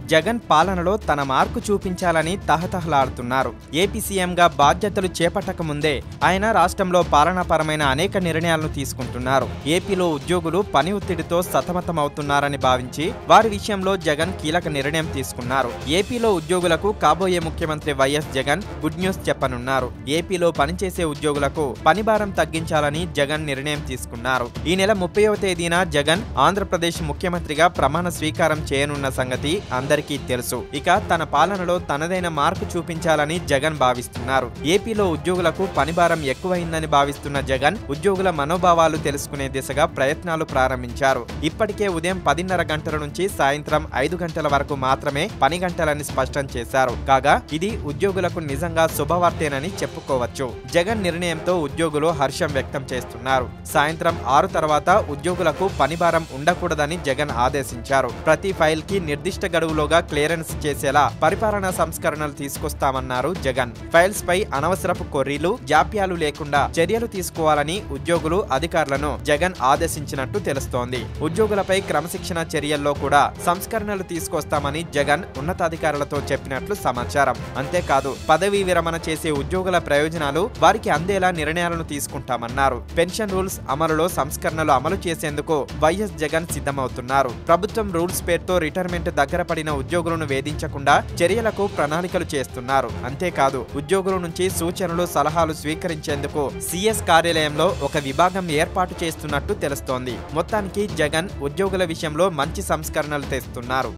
జగన్ పాలనలో తన మార్కు చూపించాలని తహతహలాడుతున్నారు ఏపీ సీఎంగా బాధ్యతలు చేపట్టక ముందే ఆయన రాష్ట్రంలో పాలనాపరమైన అనేక నిర్ణయాలను తీసుకుంటున్నారు ఏపీలో ఉద్యోగులు పని ఒత్తిడితో సతమతమవుతున్నారని భావించి వారి విషయంలో జగన్ కీలక నిర్ణయం తీసుకున్నారు ఏపీలో ఉద్యోగులకు కాబోయే ముఖ్యమంత్రి వైఎస్ జగన్ గుడ్ న్యూస్ చెప్పనున్నారు ఏపీలో పనిచేసే ఉద్యోగులకు పని భారం తగ్గించాలని జగన్ నిర్ణయం తీసుకున్నారు ఈ నెల ముప్పైవ తేదీన జగన్ ఆంధ్రప్రదేశ్ ముఖ్యమంత్రిగా ప్రమాణ స్వీకారం చేయనున్న సంగతి అందరికీ తెలుసు ఇక తన పాలనలో తనదైన మార్పు చూపించాలని జగన్ భావిస్తున్నారు ఏపీలో ఉద్యోగులకు పని భారం ఎక్కువైందని భావిస్తున్న జగన్ ఉద్యోగుల మనోభావాలు తెలుసుకునే దిశగా ప్రయత్నాలు ప్రారంభించారు ఇప్పటికే ఉదయం పదిన్నర గంటల నుంచి సాయంత్రం ఐదు గంటల వరకు మాత్రమే పని గంటలని స్పష్టం చేశారు కాగా ఇది ఉద్యోగులకు నిజంగా శుభవార్తేనని చెప్పుకోవచ్చు జగన్ నిర్ణయంతో ఉద్యోగులు హర్షం వ్యక్తం చేస్తున్నారు సాయంత్రం ఆరు తర్వాత ఉద్యోగులకు పని భారం ఉండకూడదని జగన్ ఆదేశించారు ప్రతి ఫైల్ కి నిర్దిష్ట గడువులోగా క్లియరెన్స్ చేసేలా పరిపాలనా సంస్కరణలు తీసుకొస్తామన్నారు జగన్ ఫైల్స్ పై అనవసరపు కొర్రీలు జాప్యాలు లేకుండా చర్యలు తీసుకోవాలని ఉద్యోగులు అధికారులను జగన్ ఆదేశించినట్టు తెలుస్తోంది ఉద్యోగులపై క్రమశిక్షణ చర్యల్లో కూడా సంస్కరణలు తీసుకొస్తామని జగన్ ఉన్నతాధికారులతో చెప్పినట్లు సమాచారం అంతేకాదు పదవీ విరమణ చేసే ఉద్యోగుల ప్రయోజనాలు వారికి అందేలా నిర్ణయాలను తీసుకుంటామన్నారు పెన్షన్ రూల్స్ అమలులో సంస్కరణలు అమలు చేసేందుకు వైఎస్ జగన్ సిద్ధమవుతున్నారు ప్రభుత్వం రూల్స్ పేరుతో రిటైర్మెంట్ దగ్గర పడిన ఉద్యోగులను వేధించకుండా చర్యలకు ప్రణాళికలు చేస్తున్నారు అంతేకాదు ఉద్యోగుల నుంచి సూచనలు సలహాలు స్వీకరించేందుకు సిఎస్ కార్యాలయంలో ఒక విభాగం ఏర్పాటు చేస్తున్నట్టు తెలుస్తోంది మొత్తానికి జగన్ ఉద్యోగుల విషయంలో మంచి సంస్కరణలు తెస్తున్నారు